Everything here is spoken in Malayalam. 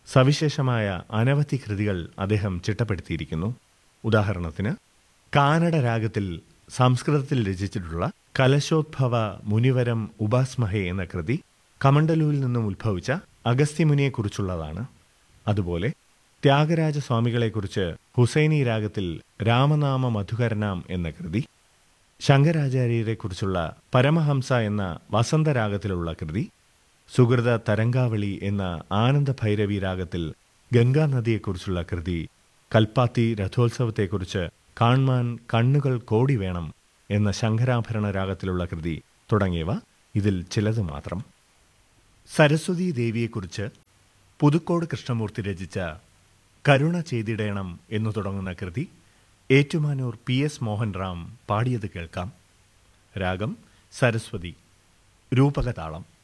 സവിശേഷമായ അനവധി കൃതികൾ അദ്ദേഹം ചിട്ടപ്പെടുത്തിയിരിക്കുന്നു ഉദാഹരണത്തിന് കാനഡ രാഗത്തിൽ സംസ്കൃതത്തിൽ രചിച്ചിട്ടുള്ള കലശോദ്ഭവ മുനിവരം ഉപാസ്മഹെ എന്ന കൃതി കമണ്ഡലുവിൽ നിന്നും ഉത്ഭവിച്ച അഗസ്ത്യമുനിയെക്കുറിച്ചുള്ളതാണ് അതുപോലെ ത്യാഗരാജ സ്വാമികളെക്കുറിച്ച് ഹുസൈനി രാഗത്തിൽ രാമനാമ മധുകരനാം എന്ന കൃതി ശങ്കരാചാര്യരെക്കുറിച്ചുള്ള പരമഹംസ എന്ന വസന്തരാഗത്തിലുള്ള കൃതി സുഹൃത തരംഗാവളി എന്ന ആനന്ദ ഭൈരവി രാഗത്തിൽ ഗംഗാനദിയെക്കുറിച്ചുള്ള കൃതി കൽപ്പാത്തി രഥോത്സവത്തെക്കുറിച്ച് കാൺമാൻ കണ്ണുകൾ കോടി വേണം എന്ന ശങ്കരാഭരണ രാഗത്തിലുള്ള കൃതി തുടങ്ങിയവ ഇതിൽ ചിലത് മാത്രം സരസ്വതി ദേവിയെക്കുറിച്ച് പുതുക്കോട് കൃഷ്ണമൂർത്തി രചിച്ച കരുണ ചെയ്തിടേണം എന്നു തുടങ്ങുന്ന കൃതി ഏറ്റുമാനൂർ പി എസ് മോഹൻ റാം പാടിയത് കേൾക്കാം രാഗം സരസ്വതി രൂപകതാളം